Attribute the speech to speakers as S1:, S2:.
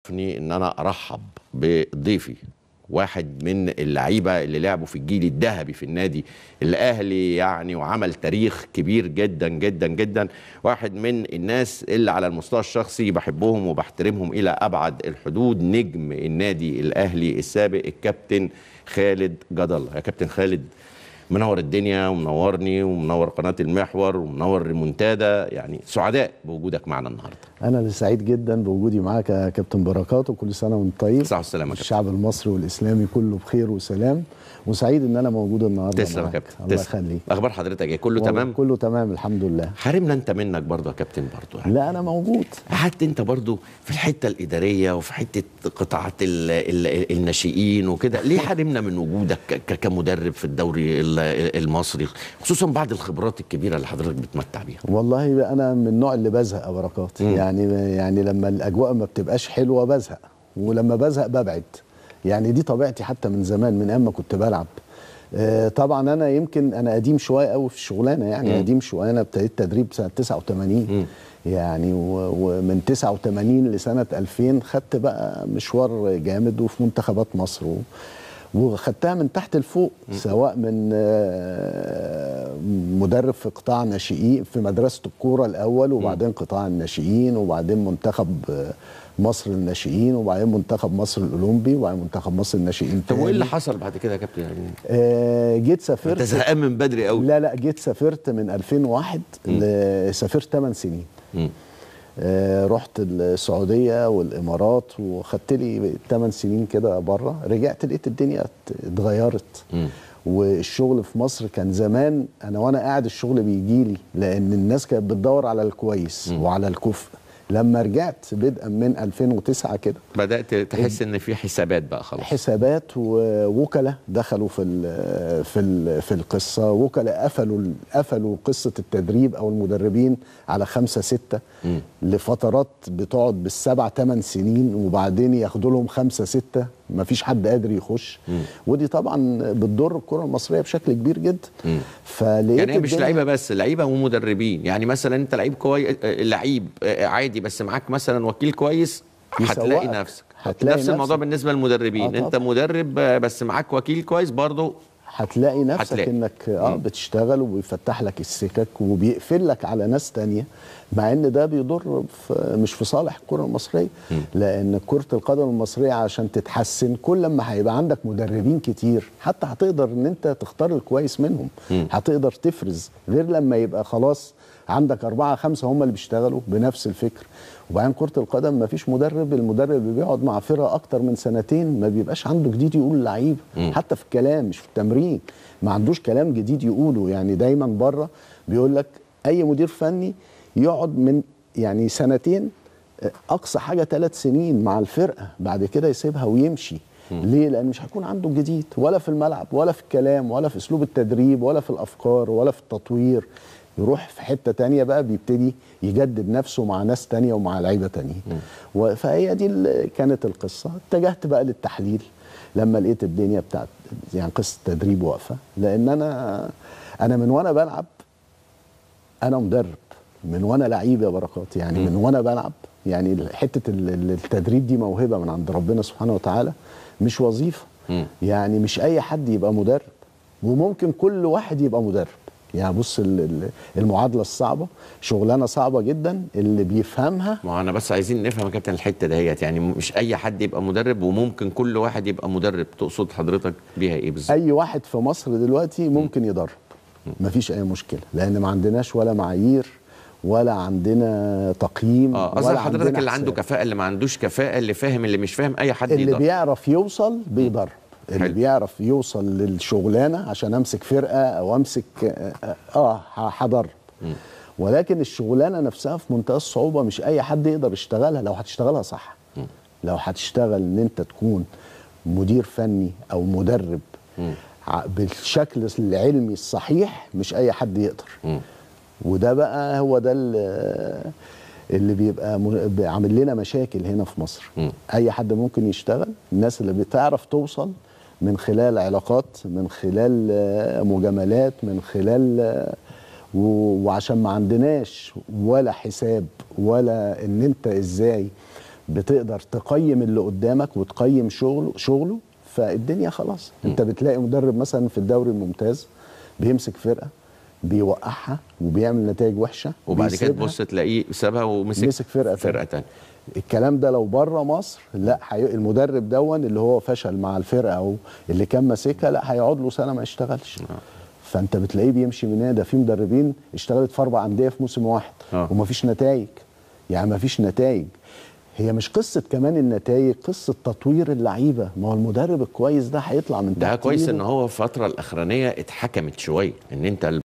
S1: يشرفني ان انا ارحب بضيفي واحد من اللعيبه اللي لعبوا في الجيل الذهبي في النادي الاهلي يعني وعمل تاريخ كبير جدا جدا جدا واحد من الناس اللي على المستوى الشخصي بحبهم وبحترمهم الى ابعد الحدود نجم النادي الاهلي السابق الكابتن خالد جد الله يا كابتن خالد منور الدنيا ومنورني ومنور قناه المحور ومنور ريمونتادا يعني سعداء بوجودك معنا النهارده
S2: انا اللي سعيد جدا بوجودي معاك يا كابتن بركات وكل سنه وانت طيب
S1: صحة والسلامة يا كابتن.
S2: الشعب المصري والاسلامي كله بخير وسلام وسعيد ان انا موجود النهارده
S1: تسلم يا
S2: معاك.
S1: كابتن
S2: الله
S1: تسلم.
S2: يخليك
S1: اخبار حضرتك ايه كله
S2: والله
S1: تمام
S2: كله تمام الحمد لله
S1: حارمنا انت منك برضه يا كابتن برضه يعني.
S2: لا انا موجود
S1: قعدت انت برضو في الحته الاداريه وفي حته قطاعات ال ال الناشئين وكده ليه حرمنا من وجودك ك- كمدرب في الدوري ال- المصري خصوصا بعد الخبرات الكبيره اللي حضرتك بتمتع بيها
S2: والله انا من النوع اللي بزهق يا بركات
S1: مم.
S2: يعني يعني لما الاجواء ما بتبقاش حلوه بزهق ولما بزهق ببعد يعني دي طبيعتي حتى من زمان من ايام ما كنت بلعب آه، طبعا انا يمكن انا قديم شويه قوي في الشغلانه يعني
S1: مم.
S2: قديم شويه انا ابتديت تدريب سنه 89
S1: مم.
S2: يعني و- ومن 89 لسنه 2000 خدت بقى مشوار جامد وفي منتخبات مصر و وخدتها من تحت لفوق سواء من آه، مدرب في قطاع ناشئين في مدرسه الكوره الاول وبعدين قطاع الناشئين وبعدين منتخب آه، مصر الناشئين وبعدين منتخب مصر الاولمبي وبعدين منتخب مصر الناشئين
S1: طب وايه
S2: تاني.
S1: اللي حصل بعد كده يا كابتن يعني
S2: آه، جيت
S1: انت
S2: سافرت
S1: زهقان من بدري قوي
S2: لا لا جيت سافرت من 2001 ل- سافرت 8 سنين
S1: مم.
S2: آه، رحت السعوديه والامارات وخدت لي 8 سنين كده بره رجعت لقيت الدنيا ات- اتغيرت
S1: مم.
S2: والشغل في مصر كان زمان انا وانا قاعد الشغل بيجي لي لان الناس كانت بتدور على الكويس وعلى الكفء لما رجعت بدءا من 2009 كده
S1: بدات تحس ان في حسابات بقى خلاص
S2: حسابات ووكلاء دخلوا في ال في ال في القصه وكلاء قفلوا ال- قفلوا قصه التدريب او المدربين على خمسه سته
S1: مم.
S2: لفترات بتقعد بالسبع ثمان سنين وبعدين ياخدوا لهم خمسه سته ما فيش حد قادر يخش
S1: مم.
S2: ودي طبعا بتضر الكره المصريه بشكل كبير جدا
S1: مم.
S2: فلقيت
S1: يعني هي مش
S2: الدنيا-
S1: لعيبه بس لعيبه ومدربين يعني مثلا انت لعيب كويس لعيب آه، عادي بس معاك مثلا وكيل كويس هتلاقي
S2: يسوقك.
S1: نفسك
S2: هتلاقي
S1: نفس الموضوع
S2: نفسك.
S1: بالنسبه للمدربين
S2: آه
S1: انت مدرب آه، بس معاك وكيل كويس برضه
S2: هتلاقي نفسك
S1: هتلاقي.
S2: انك اه بتشتغل وبيفتح لك السكك وبيقفل لك على ناس تانية مع ان ده بيضر في مش في صالح الكره المصريه لان كره القدم المصريه عشان تتحسن كل ما هيبقى عندك مدربين كتير حتى هتقدر ان انت تختار الكويس منهم هتقدر تفرز غير لما يبقى خلاص عندك أربعة خمسة هم اللي بيشتغلوا بنفس الفكر وبعدين كرة القدم ما فيش مدرب المدرب اللي بيقعد مع فرقة أكتر من سنتين ما بيبقاش عنده جديد يقول للعيبة حتى في الكلام مش في التمرين ما عندوش كلام جديد يقوله يعني دايما بره بيقول لك أي مدير فني يقعد من يعني سنتين أقصى حاجة ثلاث سنين مع الفرقة بعد كده يسيبها ويمشي ليه؟ لأن مش هيكون عنده جديد ولا في الملعب ولا في الكلام ولا في أسلوب التدريب ولا في الأفكار ولا في التطوير يروح في حته تانية بقى بيبتدي يجدد نفسه مع ناس تانية ومع لعيبه تانية و- فهي دي اللي كانت القصه اتجهت بقى للتحليل لما لقيت الدنيا بتاعت يعني قصه التدريب واقفه لان انا انا من وانا بلعب انا مدرب من وانا لعيب يا بركات يعني من وانا بلعب يعني حته ال- ال- التدريب دي موهبه من عند ربنا سبحانه وتعالى مش وظيفه
S1: مم.
S2: يعني مش اي حد يبقى مدرب وممكن كل واحد يبقى مدرب يعني بص ال- ال- المعادله الصعبه شغلانه صعبه جدا اللي بيفهمها
S1: ما هو انا بس عايزين نفهم يا كابتن الحته دهيت يعني مش اي حد يبقى مدرب وممكن كل واحد يبقى مدرب تقصد حضرتك بيها ايه بالظبط
S2: اي واحد في مصر دلوقتي ممكن يدرب مفيش اي مشكله لان ما عندناش ولا معايير ولا عندنا تقييم
S1: اه قصدك
S2: ولا
S1: حضرتك
S2: عندنا
S1: اللي عنده
S2: حساب.
S1: كفاءه اللي ما عندوش كفاءه اللي فاهم اللي مش فاهم اي حد
S2: اللي
S1: يقدر
S2: بيعرف يوصل بيدرب اللي
S1: حلو.
S2: بيعرف يوصل للشغلانه عشان امسك فرقه او امسك اه, آه هدرب ولكن الشغلانه نفسها في منتهى الصعوبه مش اي حد يقدر يشتغلها لو هتشتغلها صح لو هتشتغل ان انت تكون مدير فني او مدرب ع- بالشكل العلمي الصحيح مش اي حد يقدر
S1: مم.
S2: وده بقى هو ده اللي اللي بيبقى م- عامل لنا مشاكل هنا في مصر
S1: مم.
S2: اي حد ممكن يشتغل الناس اللي بتعرف توصل من خلال علاقات من خلال آه، مجاملات من خلال آه، و- وعشان ما عندناش ولا حساب ولا ان انت ازاي بتقدر تقيم اللي قدامك وتقيم شغله شغله فالدنيا خلاص انت بتلاقي مدرب مثلا في الدوري الممتاز بيمسك فرقه بيوقعها وبيعمل نتائج وحشه
S1: وبعد كده
S2: بيسيبها.
S1: تبص تلاقيه سابها ومسك
S2: مسك فرقة
S1: فرقه
S2: تانية.
S1: تانية
S2: الكلام ده لو بره مصر لا حي... المدرب دون اللي هو فشل مع الفرقه او اللي كان ماسكها لا هيقعد له سنه ما يشتغلش فانت بتلاقيه بيمشي من هنا ده في مدربين اشتغلت في اربع انديه في موسم واحد
S1: آه.
S2: ومفيش نتائج يعني مفيش نتائج هي مش قصه كمان النتائج قصه تطوير اللعيبه ما هو المدرب الكويس ده هيطلع من
S1: ده
S2: تحت
S1: كويس
S2: إيده.
S1: ان هو الفتره الاخرانيه اتحكمت شويه ان انت